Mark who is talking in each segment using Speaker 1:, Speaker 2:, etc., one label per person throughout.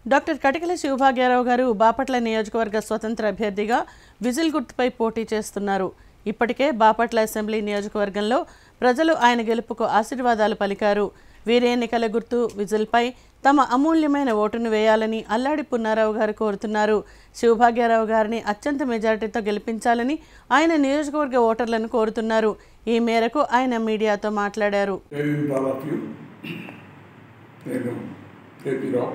Speaker 1: Doctor కటికల Siva Bhagya Rao గారు బాపట్ల నియోజకవర్గ స్వతంత్ర అభ్యర్థిగా విజిల్ గుర్తుపై పోటీ చేస్తున్నారు ఇప్పటికే బాపట్ల అసెంబ్లీ నియోజకవర్గంలో ప్రజలు ఆయన గెలుపుకు ఆశీర్వాదాలు పలికారు వీరి ఎన్నికల గుర్తు విజిల్పై తమ అమూల్యమైన ఓటును వేయాలని అల్లాడి పున్నారావు గారు కోరుతున్నారు శివభాగ్యారావు గారిని అత్యంత మెజారిటీతో గెలిపించాలని ఆయన నియోజకవర్గ ఓటర్లను కోరుతున్నారు ఈ మేరకు ఆయన మీడియాతో మాట్లాడారు
Speaker 2: Good all of you. నేను కేపీ రావు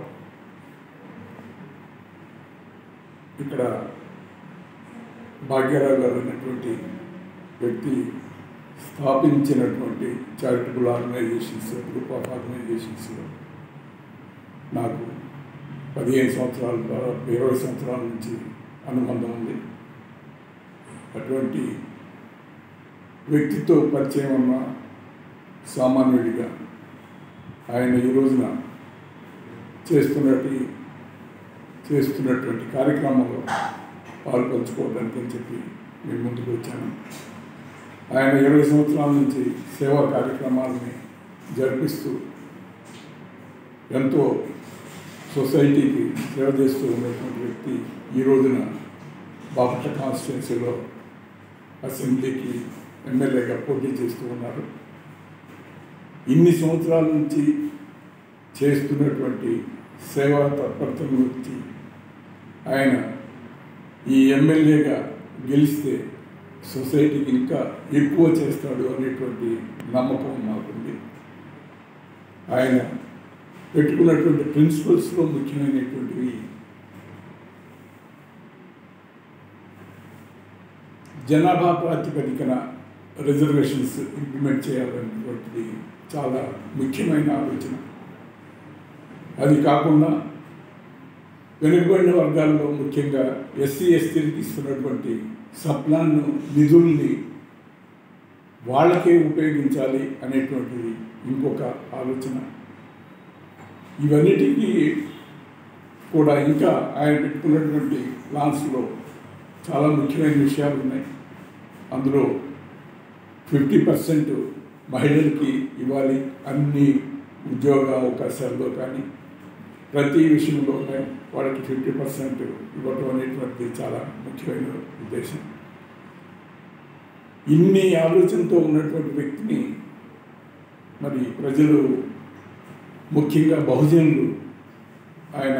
Speaker 2: ఇక్కడ భాగ్యరావు గారు అనేటువంటి వ్యక్తి స్థాపించినటువంటి charitable organisations group of organisations నాకు పదిహేను సంవత్సరాల దాదాపు ఇరవై సంవత్సరాల నుంచి అనుబంధం ఉంది అటువంటి వ్యక్తితో పరిచయం ఉన్న సామాన్యుడిగా ఆయన ఈ రోజున చేస్తున్నటి చేస్తున్నటువంటి కార్యక్రమంలో పాల్పంచుకోవడానికి అని చెప్పి మేము ముందుకు వచ్చాను ఆయన ఇరవై సంవత్సరాల నుంచి సేవా కార్యక్రమాలని జరిపిస్తూ ఎంతో సొసైటీకి సేవ చేస్తూ ఉన్నటువంటి వ్యక్తి ఈ రోజున బాపట్ల కాన్స్టిట్యున్సీలో అసెంబ్లీకి ఎమ్మెల్యేగా పోటీ చేస్తూ ఉన్నారు ఇన్ని సంవత్సరాల నుంచి చేస్తున్నటువంటి సేవా తత్పరత గురించి ఆయన ఈ ఎమ్మెల్యేగా గెలిస్తే సొసైటీకి ఇంకా ఎక్కువ చేస్తాడు అనేటువంటి నమ్మకం మాకుంది ఆయన పెట్టుకున్నటువంటి ప్రిన్సిపల్స్లో ముఖ్యమైనటువంటివి జనాభా ప్రాతిపదికన రిజర్వేషన్స్ ఇంప్లిమెంట్ చేయాలనేటువంటిది చాలా ముఖ్యమైన ఆలోచన అది కాకుండా వెనుకబడిన వర్గాల్లో ముఖ్యంగా ఎస్సీ ఎస్టీలకు ఇస్తున్నటువంటి సప్లాన్ నిధుల్ని వాళ్ళకే ఉపయోగించాలి అనేటువంటిది ఇంకొక ఆలోచన ఇవన్నిటికీ కూడా ఇంకా ఆయన పెట్టుకున్నటువంటి ప్లాన్స్లో చాలా ముఖ్యమైన విషయాలు ఉన్నాయి అందులో ఫిఫ్టీ పర్సెంట్ మహిళలకి ఇవ్వాలి అన్ని ఉద్యోగ అవకాశాల్లో కానీ ప్రతి విషయంలో కానీ వాళ్ళకి ఫిఫ్టీ పర్సెంట్ ఇవ్వటం అనేటువంటిది చాలా ముఖ్యమైన ఉద్దేశం ఇన్ని ఆలోచనతో ఉన్నటువంటి వ్యక్తిని మరి ప్రజలు ముఖ్యంగా బహుజనులు ఆయన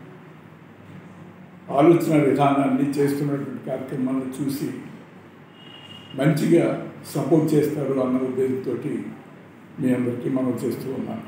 Speaker 2: ఆలోచన విధానాన్ని చేస్తున్నటువంటి కార్యక్రమాలను చూసి మంచిగా సపోర్ట్ చేస్తారు అన్న ఉద్దేశంతో మీ అందరికీ మనం చేస్తూ ఉన్నాను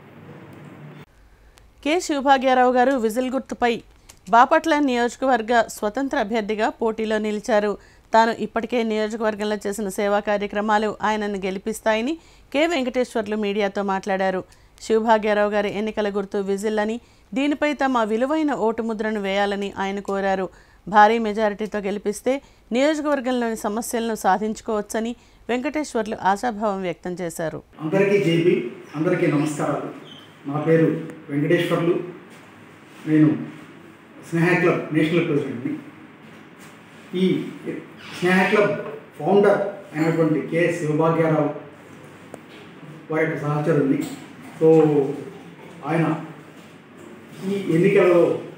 Speaker 1: కె శివభాగ్యారావు గారు విజిల్ గుర్తుపై బాపట్ల నియోజకవర్గ స్వతంత్ర అభ్యర్థిగా పోటీలో నిలిచారు తాను ఇప్పటికే నియోజకవర్గంలో చేసిన సేవా కార్యక్రమాలు ఆయనను గెలిపిస్తాయని కె వెంకటేశ్వర్లు మీడియాతో మాట్లాడారు శివభాగ్యారావు గారి ఎన్నికల గుర్తు విజిల్ అని దీనిపై తమ విలువైన ఓటు ముద్రను వేయాలని ఆయన కోరారు భారీ మెజారిటీతో గెలిపిస్తే నియోజకవర్గంలోని సమస్యలను సాధించుకోవచ్చని వెంకటేశ్వర్లు ఆశాభావం వ్యక్తం చేశారు
Speaker 3: అందరికీ జేబీ అందరికీ నమస్కారాలు నా పేరు వెంకటేశ్వర్లు నేను స్నేహ క్లబ్ నేషనల్ ప్రెసిడెంట్ని ఈ స్నేహ క్లబ్ ఫౌండర్ అయినటువంటి కె శివభాగ్యారావు వారి యొక్క సహచరుడిని సో ఆయన ఈ ఎన్నికలలో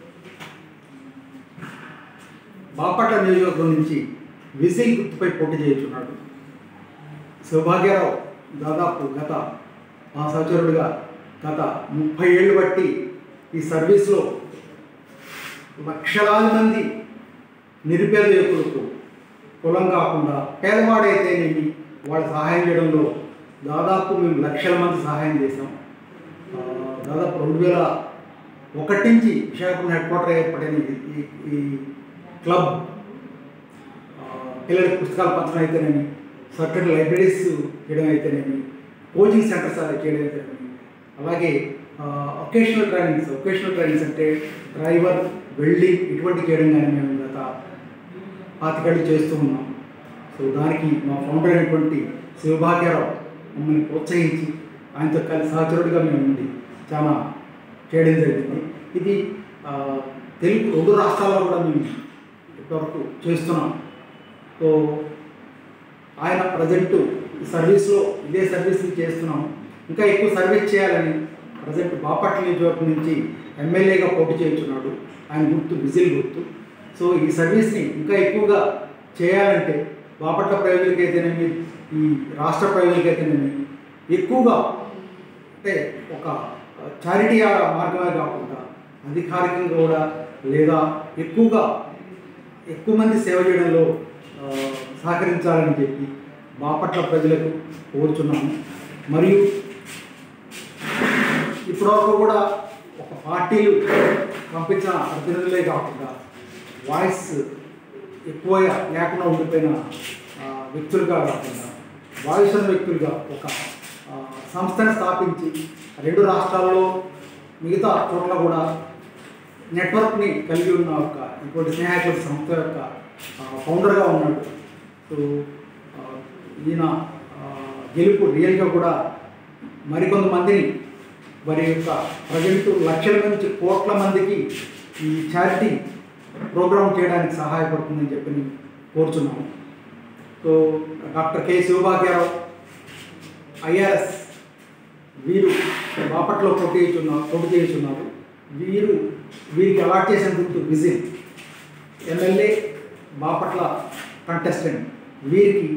Speaker 3: బాపట్ల నియోజకవర్గం నుంచి విజిల్ గుర్తుపై పోటీ చేయుచున్నాడు సౌభాగ్యరావు దాదాపు గత మా సహచరుడిగా గత ముప్పై ఏళ్ళు బట్టి ఈ సర్వీస్లో లక్షలాది మంది నిరుపేద యువకులకు కులం కాకుండా పేదవాడైతేనేమి వాళ్ళ సహాయం చేయడంలో దాదాపు మేము లక్షల మంది సహాయం చేసాం ఆ, దాదాపు రెండు వేల ఒకటి నుంచి విశాఖపట్నం హెడ్ క్వార్టర్ ఏర్పడిన ఈ- ఈ- ఈ క్లబ్ ఆ, పిల్లలకి పుస్తకాలు పంచడం అయితేనేమి సర్టెన్ లైబ్రరీస్ చేయడం అయితేనేమి కోచింగ్ సెంటర్స్ అది చేయడం అయితేనేమి అలాగే ఒకేషనల్ ట్రైనింగ్స్ ఒకేషనల్ ట్రైనింగ్స్ అంటే డ్రైవర్ వెల్డింగ్ ఇటువంటి చేయడం కానీ మేము గత పాతికేళ్ళు చేస్తూ ఉన్నాం సో దానికి మా ఫౌండర్ అయినటువంటి శివభాగ్యరావు మమ్మల్ని ప్రోత్సహించి ఆయనతో కలిసి సహచరుడిగా మేము ఉండి చాలా చేయడం జరిగింది ఇది ఆ, తెలుగు రెండు రాష్ట్రాల్లో కూడా మేము ఇప్పటివరకు చేస్తున్నాం సో ఆయన ప్రజెంట్ ఈ సర్వీస్లో ఇదే సర్వీస్ చేస్తున్నాం ఇంకా ఎక్కువ సర్వీస్ చేయాలని ప్రజెంట్ బాపట్ల నియోజకవర్గం నుంచి ఎమ్మెల్యేగా పోటీ చేయించున్నాడు ఆయన గుర్తు విజిల్ గుర్తు సో ఈ సర్వీస్ని ఇంకా ఎక్కువగా చేయాలంటే బాపట్ల ప్రజలకైతేనేమి ఈ రాష్ట్ర ప్రజలకైతేనేమి ఎక్కువగా అంటే ఒక చారిటీ మార్గమే కాకుండా అధికారికంగా కూడా లేదా ఎక్కువగా ఎక్కువ మంది సేవ చేయడంలో ఆ, సహకరించాలని చెప్పి బాపట్ల ప్రజలకు కోరుచున్నాము మరియు ఇప్పటివరకు కూడా ఒక పార్టీలు పంపించిన అభ్యర్థులే కాకుండా వాయిస్ ఎక్కువగా లేకుండా ఉండిపోయిన ఆ, వ్యక్తులుగా కాకుండా వాయిస్ ఉన్న వ్యక్తులుగా ఒక ఆ, సంస్థను స్థాపించి రెండు రాష్ట్రాల్లో మిగతా చోట్ల కూడా నెట్వర్క్ని కలిగి ఉన్న ఒక ఇటువంటి స్నేహాకుల సంస్థ యొక్క ఆ, ఫౌండర్గా ఉన్నాడు సో ఆ, ఈయన ఆ, గెలుపు రియల్గా కూడా మరికొంతమందిని వారి యొక్క ప్రజెంట్ లక్షల నుంచి కోట్ల మందికి ఈ చారిటీ ప్రోగ్రామ్ చేయడానికి సహాయపడుతుందని చెప్పి నేను కోరుచున్నాను so doctor K Sivabhagyarao IRS వీరు బాపట్లో పోటీ చేస్తున్నారు పోటీ చేస్తున్నారు వీరు వీరికి అలాట్ చేసిన గుర్తు విజిల్ ఎమ్మెల్యే బాపట్ల కంటెస్టెంట్ వీరికి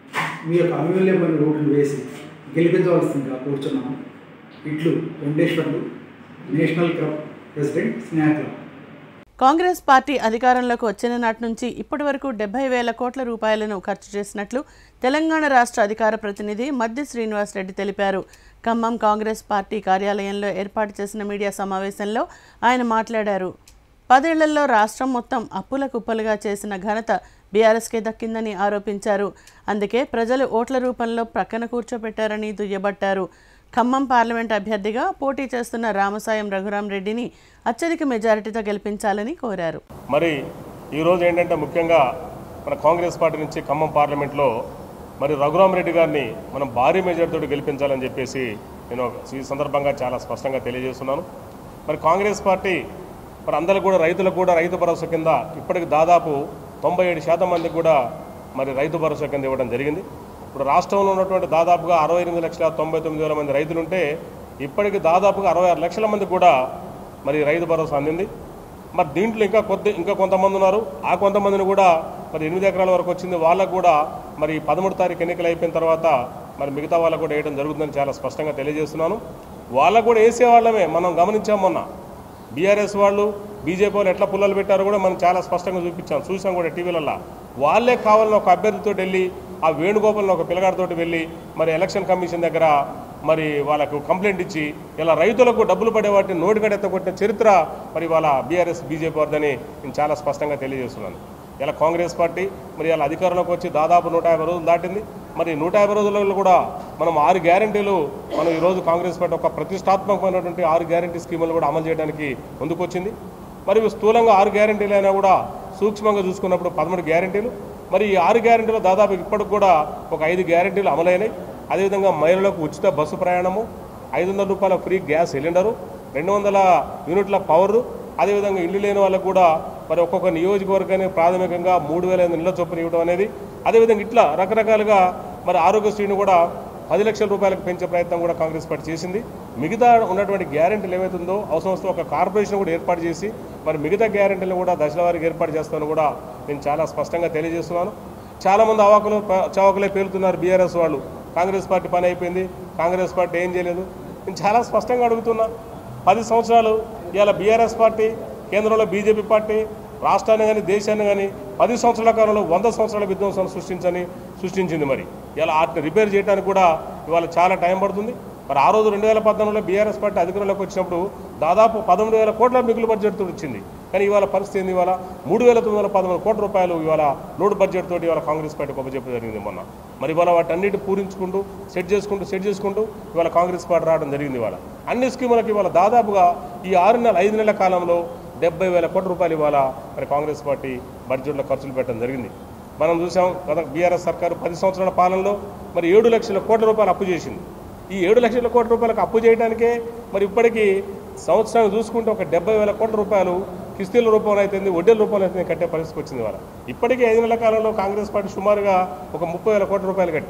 Speaker 3: మీ యొక్క అమూల్యమైన ఓట్లు వేసి గెలిపించవలసిందిగా కోరుచున్నాను ఇట్లు Venkateswarlu national club president Sneha club
Speaker 1: Congress party అధికారంలోకి వచ్చిన నాటి నుంచి ఇప్పటి వరకు డెబ్బై వేల కోట్ల రూపాయలను ఖర్చు చేసినట్లు తెలంగాణ రాష్ట్ర అధికార ప్రతినిధి మద్ది శ్రీనివాస్ రెడ్డి తెలిపారు ఖమ్మం కాంగ్రెస్ పార్టీ కార్యాలయంలో ఏర్పాటు చేసిన మీడియా సమావేశంలో ఆయన మాట్లాడారు పదేళ్లలో రాష్ట్రం మొత్తం అప్పుల కుప్పలుగా చేసిన ఘనత బీఆర్ఎస్కే దక్కిందని ఆరోపించారు అందుకే ప్రజలు ఓట్ల రూపంలో ప్రక్కన కూర్చోబెట్టారని దుయ్యబట్టారు ఖమ్మం పార్లమెంట్ అభ్యర్థిగా పోటీ చేస్తున్న రామసాయం రఘురాం రెడ్డిని అత్యధిక మెజారిటీతో గెలిపించాలని కోరారు
Speaker 4: మరి ఈరోజు ఏంటంటే ముఖ్యంగా మన కాంగ్రెస్ పార్టీ నుంచి ఖమ్మం పార్లమెంట్లో మరి రఘురామరెడ్డి గారిని మనం భారీ మెజార్టీతో గెలిపించాలని చెప్పేసి నేను ఈ సందర్భంగా చాలా స్పష్టంగా తెలియజేస్తున్నాను మరి కాంగ్రెస్ పార్టీ మరి అందరూ కూడా రైతులకు కూడా రైతు భరోసా కింద ఇప్పటికి దాదాపు తొంభై ఏడు శాతం మందికి కూడా మరి రైతు భరోసా కింద ఇవ్వడం జరిగింది ఇప్పుడు రాష్ట్రంలో ఉన్నటువంటి దాదాపుగా అరవై ఎనిమిది లక్షల తొంభై తొమ్మిది వేల మంది రైతులుంటే ఇప్పటికి దాదాపుగా అరవై ఆరు లక్షల మంది కూడా మరి రైతు భరోసా అందింది మరి దీంట్లో ఇంకా కొద్ది ఇంకా కొంతమంది ఉన్నారు ఆ కొంతమందిని కూడా మరి ఎనిమిది ఎకరాల వరకు వచ్చింది వాళ్ళకు కూడా మరి పదమూడు తారీఖు ఎన్నికలు అయిపోయిన తర్వాత మరి మిగతా వాళ్ళకు కూడా వేయడం జరుగుతుందని చాలా స్పష్టంగా తెలియజేస్తున్నాను వాళ్ళకు కూడా వేసే వాళ్ళమే మనం గమనించాం మొన్న బీఆర్ఎస్ వాళ్ళు బీజేపీ వాళ్ళు ఎట్లా పుల్లలు పెట్టారో కూడా మనం చాలా స్పష్టంగా చూపించాం చూసాం కూడా టీవీలలో వాళ్ళే కావాలని ఒక అభ్యర్థితో వెళ్ళి ఆ వేణుగోపాలను ఒక పిల్లగాడితో వెళ్ళి మరి ఎలక్షన్ కమిషన్ దగ్గర మరి వాళ్ళకు కంప్లైంట్ ఇచ్చి ఇలా రైతులకు డబ్బులు పడే వాటిని నోటికడెత్త కొట్టిన చరిత్ర మరి వాళ్ళ బీఆర్ఎస్ బీజేపీ వారిదని నేను చాలా స్పష్టంగా తెలియజేస్తున్నాను ఇలా కాంగ్రెస్ పార్టీ మరి ఇలా అధికారంలోకి వచ్చి దాదాపు నూట యాభై రోజులు దాటింది మరి నూట యాభై రోజులలో కూడా మనం ఆరు గ్యారంటీలు మనం ఈరోజు కాంగ్రెస్ పార్టీ ఒక ప్రతిష్టాత్మకమైనటువంటి ఆరు గ్యారంటీ స్కీములు కూడా అమలు చేయడానికి ముందుకొచ్చింది మరి స్థూలంగా ఆరు గ్యారంటీలు అయినా కూడా సూక్ష్మంగా చూసుకున్నప్పుడు పదమూడు గ్యారంటీలు మరి ఈ ఆరు గ్యారంటీలు దాదాపు ఇప్పటికి కూడా ఒక ఐదు గ్యారంటీలు అమలైనాయి అదేవిధంగా మహిళలకు ఉచిత బస్సు ప్రయాణము ఐదు వందల రూపాయల ఫ్రీ గ్యాస్ సిలిండరు రెండు వందల యూనిట్ల పవర్ అదేవిధంగా ఇల్లు లేని వాళ్ళకు కూడా మరి ఒక్కొక్క నియోజకవర్గానికి ప్రాథమికంగా మూడు వేల ఐదు నెలల చొప్పున ఇవ్వడం అనేది అదేవిధంగా ఇట్లా రకరకాలుగా మరి ఆరోగ్యశ్రీని కూడా పది లక్షల రూపాయలకు పెంచే ప్రయత్నం కూడా కాంగ్రెస్ పార్టీ చేసింది మిగతా ఉన్నటువంటి గ్యారెంటీలు ఏవైతుందో అవసరం వస్తే ఒక కార్పొరేషన్ కూడా ఏర్పాటు చేసి మరి మిగతా గ్యారెంటీలను కూడా దశల వారికి ఏర్పాటు చేస్తామని కూడా నేను చాలా స్పష్టంగా తెలియజేస్తున్నాను చాలామంది అవాకులు ప- చవాకులే పేలుతున్నారు బీఆర్ఎస్ వాళ్ళు కాంగ్రెస్ పార్టీ పని అయిపోయింది కాంగ్రెస్ పార్టీ ఏం చేయలేదు నేను చాలా స్పష్టంగా అడుగుతున్నా పది సంవత్సరాలు ఇవాళ బీఆర్ఎస్ పార్టీ కేంద్రంలో బీజేపీ పార్టీ రాష్ట్రాన్ని కానీ దేశాన్ని కానీ పది సంవత్సరాల కాలంలో వంద సంవత్సరాల విధ్వంసాన్ని సృష్టించని సృష్టించింది మరి ఇలా వాటిని రిపేర్ చేయడానికి కూడా ఇవాళ చాలా టైం పడుతుంది మరి ఆ రోజు రెండు వేల పద్నాలుగులో బీఆర్ఎస్ పార్టీ అధికారంలోకి వచ్చినప్పుడు దాదాపు పదమూడు వేల కోట్ల మిగులు బడ్జెట్ వచ్చింది కానీ ఇవాళ పరిస్థితి ఏంది ఇవాళ మూడు వేల తొమ్మిది వందల పదమూడు కోట్ల రూపాయలు ఇవాళ లోడ్ బడ్జెట్ తోటి ఇవాళ కాంగ్రెస్ పార్టీ చెప్పడం జరిగింది మొన్న మరి ఇవాళ వాటన్నిటి పూరించుకుంటూ సెట్ చేసుకుంటూ సెట్ చేసుకుంటూ ఇవాళ కాంగ్రెస్ పార్టీ రావడం జరిగింది ఇవాళ అన్ని స్కీములకు ఇవాళ దాదాపుగా ఈ ఆరు నెలల ఐదు నెలల కాలంలో డెబ్బై వేల కోట్ల రూపాయలు ఇవాళ మరి కాంగ్రెస్ పార్టీ బడ్జెట్లో ఖర్చులు పెట్టడం జరిగింది మనం చూసాం గత బీఆర్ఎస్ సర్కారు పది సంవత్సరాల పాలనలో మరి ఏడు లక్షల కోట్ల రూపాయలు అప్పు చేసింది ఈ ఏడు లక్షల కోట్ల రూపాయలకు అప్పు చేయడానికే మరి ఇప్పటికీ సంవత్సరాన్ని చూసుకుంటే ఒక డెబ్బై వేల కోట్ల రూపాయలు కిస్తీల రూపంలో అయితే వడ్డీల రూపంలో అయితే కట్టే పరిస్థితికి వచ్చింది వాళ్ళ ఇప్పటికీ ఐదు నెలల కాలంలో కాంగ్రెస్ పార్టీ సుమారుగా ఒక ముప్పై వేల కోట్ల రూపాయలు కట్టింది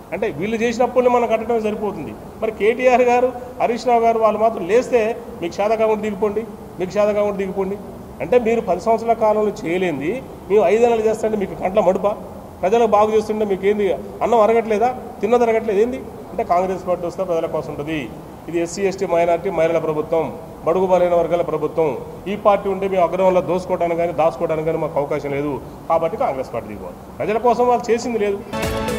Speaker 4: అంటే వీళ్ళు చేసినప్పుడు మనం కట్టడమే సరిపోతుంది మరి కేటీఆర్ గారు హరీష్ రావు గారు వాళ్ళు మాత్రం లేస్తే మీకు శాతగా ఉండి దిగిపోండి మీకు శాతగా ఉండి దిగిపోండి అంటే మీరు పది సంవత్సరాల కాలంలో చేయలేంది మేము ఐదేళ్ళు చేస్తుంటే మీకు కంట్ల మడుపా ప్రజలకు బాగు చేస్తుంటే మీకు ఏంది అన్నం అరగట్లేదా తిన్నది అరగట్లేదు ఏంది అంటే కాంగ్రెస్ పార్టీ వస్తే ప్రజల కోసం ఉంటుంది ఇది ఎస్సీ ఎస్టీ మైనార్టీ మహిళల ప్రభుత్వం బడుగు బలైన వర్గాల ప్రభుత్వం ఈ పార్టీ ఉంటే మేము అగ్రహంలో దోసుకోవడానికి కానీ దాచుకోవడానికి కానీ మాకు అవకాశం లేదు కాబట్టి కాంగ్రెస్ పార్టీ దిగువాలి ప్రజల కోసం వాళ్ళు చేసింది లేదు